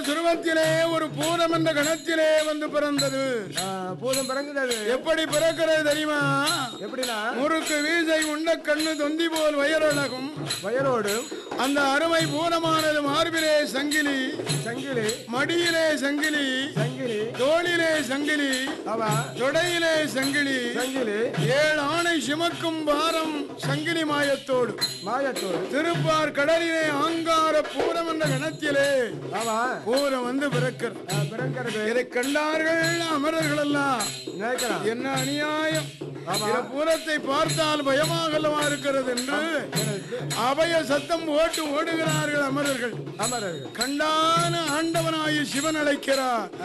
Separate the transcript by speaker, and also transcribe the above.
Speaker 1: சுருவத்திலே ஒரு பூரம் என்ற கணத்திலே வந்து பிறந்தது
Speaker 2: ஆ, பூதம் பிறங்குது
Speaker 1: எப்படி பிறக்கிறது தெரியுமா
Speaker 2: எப்படின்னா
Speaker 1: முறுக்கு வீசை உண்ட கண்ணு தொந்தி போல் வயரழகும்
Speaker 2: வயலோடு
Speaker 1: அந்த அருமை பூரமானது மார்பிலே சங்கிலி
Speaker 2: சங்கிலி
Speaker 1: மடியிலே சங்கிலி
Speaker 2: சங்கிலி
Speaker 1: தோளிலே சங்கிலி
Speaker 2: அவ
Speaker 1: தொடையிலே சங்கிலி
Speaker 2: சங்கிலி
Speaker 1: ஏழு ஆணை சுமக்கும் பாரம் சங்கிலி மாயத்தோடு
Speaker 2: மாயத்தோடு
Speaker 1: திருப்பார் கடலிலே ஆங்கார பூரம் என்ற கணத்திலே
Speaker 2: அவ
Speaker 1: பூரம் வந்து பிறக்கிறது
Speaker 2: ஆ, பிறக்கிறது
Speaker 1: இதை கண்டார்கள் அமரர்கள் எல்லாம்
Speaker 2: நினைக்கிறான்
Speaker 1: என்ன அநியாயம் இந்த பூரத்தை பார்த்தால் பயமாக அல்லவா இருக்கிறது என்று அபய சத்தம் போட்டு ஓடுகிறார்கள் அமரர்கள்
Speaker 2: அமரர்கள்
Speaker 1: கண்டான ஆண்டவனாய சிவன் அழைக்கிறார்